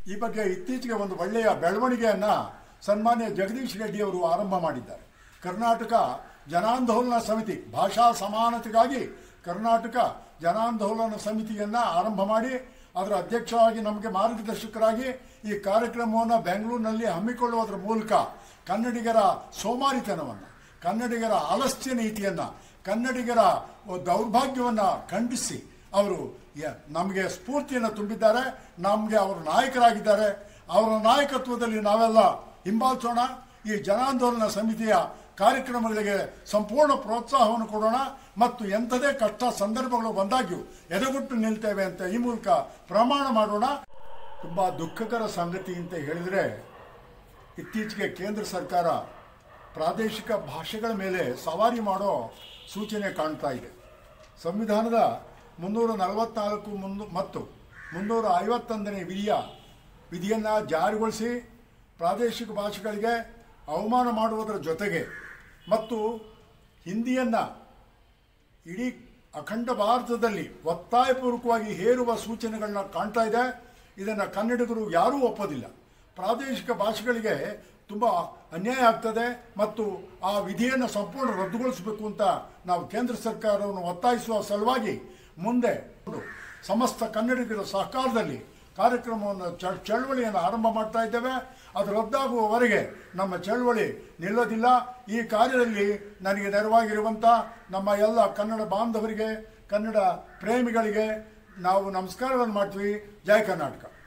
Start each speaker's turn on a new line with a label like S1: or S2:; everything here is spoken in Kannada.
S1: ಈ ಬಗ್ಗೆ ಇತ್ತೀಚೆಗೆ ಒಂದು ಒಳ್ಳೆಯ ಬೆಳವಣಿಗೆಯನ್ನು ಸನ್ಮಾನ್ಯ ಜಗದೀಶ್ ರೆಡ್ಡಿ ಅವರು ಆರಂಭ ಮಾಡಿದ್ದಾರೆ ಕರ್ನಾಟಕ ಜನಾಂದೋಲನ ಸಮಿತಿ ಭಾಷಾ ಸಮಾನತೆಗಾಗಿ ಕರ್ನಾಟಕ ಜನಾಂದೋಲನ ಸಮಿತಿಯನ್ನು ಆರಂಭ ಮಾಡಿ ಅದರ ಅಧ್ಯಕ್ಷರಾಗಿ ನಮಗೆ ಮಾರ್ಗದರ್ಶಕರಾಗಿ ಈ ಕಾರ್ಯಕ್ರಮವನ್ನು ಬೆಂಗಳೂರಿನಲ್ಲಿ ಹಮ್ಮಿಕೊಳ್ಳುವುದರ ಮೂಲಕ ಕನ್ನಡಿಗರ ಸೋಮಾರಿತನವನ್ನು ಕನ್ನಡಿಗರ ಆಲಸ್ಯ ನೀತಿಯನ್ನು ಕನ್ನಡಿಗರ ದೌರ್ಭಾಗ್ಯವನ್ನು ಖಂಡಿಸಿ ಅವರು ಯ- ನಮಗೆ ಸ್ಫೂರ್ತಿಯನ್ನು ತುಂಬಿದ್ದಾರೆ ನಮಗೆ ಅವರು ನಾಯಕರಾಗಿದ್ದಾರೆ ಅವರ ನಾಯಕತ್ವದಲ್ಲಿ ನಾವೆಲ್ಲ ಹಿಂಬಾಲಿಸೋಣ ಈ ಜನಾಂದೋಲನ ಸಮಿತಿಯ ಕಾರ್ಯಕ್ರಮಗಳಿಗೆ ಸಂಪೂರ್ಣ ಪ್ರೋತ್ಸಾಹವನ್ನು ಕೊಡೋಣ ಮತ್ತು ಎಂಥದೇ ಕಷ್ಟ ಸಂದರ್ಭಗಳು ಬಂದಾಗ್ಯೂ ಎದೆಗುಟ್ಟು ನಿಲ್ತೇವೆ ಅಂತ ಈ ಮೂಲಕ ಪ್ರಮಾಣ ಮಾಡೋಣ ತುಂಬ ದುಃಖಕರ ಸಂಗತಿ ಅಂತ ಹೇಳಿದರೆ ಇತ್ತೀಚೆಗೆ ಕೇಂದ್ರ ಸರ್ಕಾರ ಪ್ರಾದೇಶಿಕ ಭಾಷೆಗಳ ಮೇಲೆ ಸವಾರಿ ಮಾಡೋ ಸೂಚನೆ ಕಾಣ್ತಾ ಇದೆ ಸಂವಿಧಾನದ ಮುನ್ನೂರ ನಲವತ್ನಾಲ್ಕು ಮುನ್ನು ಮತ್ತು ಮುನ್ನೂರ ಐವತ್ತೊಂದನೇ ವಿಧಿಯ ವಿಧಿಯನ್ನು ಜಾರಿಗೊಳಿಸಿ ಪ್ರಾದೇಶಿಕ ಭಾಷೆಗಳಿಗೆ ಅವಮಾನ ಮಾಡುವುದರ ಜೊತೆಗೆ ಮತ್ತು ಹಿಂದಿಯನ್ನು ಇಡೀ ಅಖಂಡ ಭಾರತದಲ್ಲಿ ಒತ್ತಾಯಪೂರ್ವಕವಾಗಿ ಹೇರುವ ಸೂಚನೆಗಳನ್ನ ಕಾಣ್ತಾ ಇದೆ ಇದನ್ನು ಕನ್ನಡಿಗರು ಯಾರೂ ಒಪ್ಪೋದಿಲ್ಲ ಪ್ರಾದೇಶಿಕ ಭಾಷೆಗಳಿಗೆ ತುಂಬ ಅನ್ಯಾಯ ಆಗ್ತದೆ ಮತ್ತು ಆ ವಿಧಿಯನ್ನು ಸಂಪೂರ್ಣ ರದ್ದುಗೊಳಿಸಬೇಕು ಅಂತ ನಾವು ಕೇಂದ್ರ ಸರ್ಕಾರವನ್ನು ಒತ್ತಾಯಿಸುವ ಸಲುವಾಗಿ ಮುಂದೆ ಸಮಸ್ತ ಕನ್ನಡಿಗರ ಸಹಕಾರದಲ್ಲಿ ಕಾರ್ಯಕ್ರಮವನ್ನು ಚ ಚಳವಳಿಯನ್ನು ಆರಂಭ ಮಾಡ್ತಾ ಇದ್ದೇವೆ ಅದು ರದ್ದಾಗುವವರೆಗೆ ನಮ್ಮ ಚಳವಳಿ ನಿಲ್ಲೋದಿಲ್ಲ ಈ ಕಾರ್ಯದಲ್ಲಿ ನನಗೆ ನೆರವಾಗಿರುವಂಥ ನಮ್ಮ ಎಲ್ಲ ಕನ್ನಡ ಬಾಂಧವರಿಗೆ ಕನ್ನಡ ಪ್ರೇಮಿಗಳಿಗೆ ನಾವು ನಮಸ್ಕಾರವನ್ನು ಮಾಡ್ತೀವಿ ಜಯ ಕರ್ನಾಟಕ